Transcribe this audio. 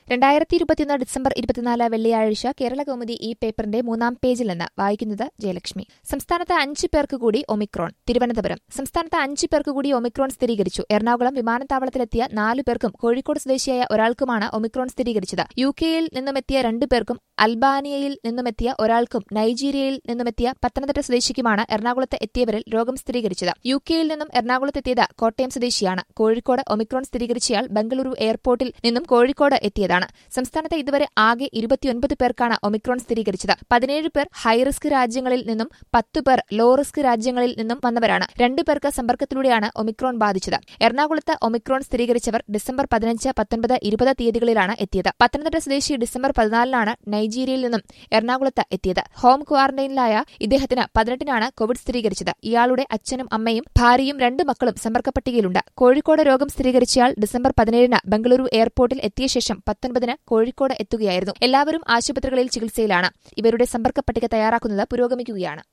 രണ്ടായിരത്തി ഇരുപത്തിയൊന്ന് ഡിസംബർ ഇരുപത്തിനാല് വെള്ളിയാഴ്ച കേരള കൗമുദി ഈ പേപ്പറിന്റെ മൂന്നാം പേജിൽ നിന്ന് വായിക്കുന്നത് ജയലക്ഷ്മി സംസ്ഥാനത്ത് അഞ്ച് പേർക്ക് കൂടി ഒമിക്രോൺ തിരുവനന്തപുരം സംസ്ഥാനത്ത് അഞ്ച് പേർക്ക് കൂടി ഒമിക്രോൺ സ്ഥിരീകരിച്ചു എറണാകുളം വിമാനത്താവളത്തിലെത്തിയ നാലു പേർക്കും കോഴിക്കോട് സ്വദേശിയായ ഒരാൾക്കുമാണ് ഒമിക്രോൺ സ്ഥിരീകരിച്ചത് യു കെയിൽ നിന്നുമെത്തിയ രണ്ടു പേർക്കും അൽബാനിയയിൽ നിന്നുമെത്തിയ ഒരാൾക്കും നൈജീരിയയിൽ നിന്നുമെത്തിയ പത്തനംതിട്ട സ്വദേശിക്കുമാണ് എറണാകുളത്ത് എത്തിയവരിൽ രോഗം സ്ഥിരീകരിച്ചത് യു കെയിൽ നിന്നും എറണാകുളത്തെത്തിയത് കോട്ടയം സ്വദേശിയാണ് കോഴിക്കോട് ഒമിക്രോൺ സ്ഥിരീകരിച്ചയാൾ ബംഗളൂരു എയർപോർട്ടിൽ നിന്നും കോഴിക്കോട് എത്തിയതാണ് സംസ്ഥാനത്ത് ഇതുവരെ ആകെ ഇരുപത്തിയൊൻപത് പേർക്കാണ് ഒമിക്രോൺ സ്ഥിരീകരിച്ചത് പതിനേഴ് പേർ ഹൈറിസ്ക് രാജ്യങ്ങളിൽ നിന്നും പത്ത് പേർ ലോ റിസ്ക് രാജ്യങ്ങളിൽ നിന്നും വന്നവരാണ് രണ്ടു പേർക്ക് സമ്പർക്കത്തിലൂടെയാണ് ഒമിക്രോൺ ബാധിച്ചത് എറണാകുളത്ത് ഒമിക്രോൺ സ്ഥിരീകരിച്ചവർ ഡിസംബർ പതിനഞ്ച് പത്തൊൻപത് ഇരുപത് തീയതികളിലാണ് എത്തിയത് പത്തനംതിട്ട സ്വദേശി ഡിസംബർ പതിനാലിനാണ് നൈജീരിയയിൽ നിന്നും എറണാകുളത്ത് എത്തിയത് ഹോം ക്വാറന്റൈനിലായ ഇദ്ദേഹത്തിന് പതിനെട്ടിനാണ് കോവിഡ് സ്ഥിരീകരിച്ചത് ഇയാളുടെ അച്ഛനും അമ്മയും ഭാര്യയും രണ്ട് മക്കളും സമ്പർക്ക പട്ടികയിലുണ്ട് കോഴിക്കോട് രോഗം സ്ഥിരീകരിച്ചയാൾ ഡിസംബർ പതിനേഴിന് ബംഗളൂരു എയർപോർട്ടിൽ എത്തിയ ശേഷം പത്തൊൻപതിന് കോഴിക്കോട് എത്തുകയായിരുന്നു എല്ലാവരും ആശുപത്രികളിൽ ചികിത്സയിലാണ് ഇവരുടെ സമ്പർക്ക പട്ടിക തയ്യാറാക്കുന്നത് പുരോഗമിക്കുകയാണ്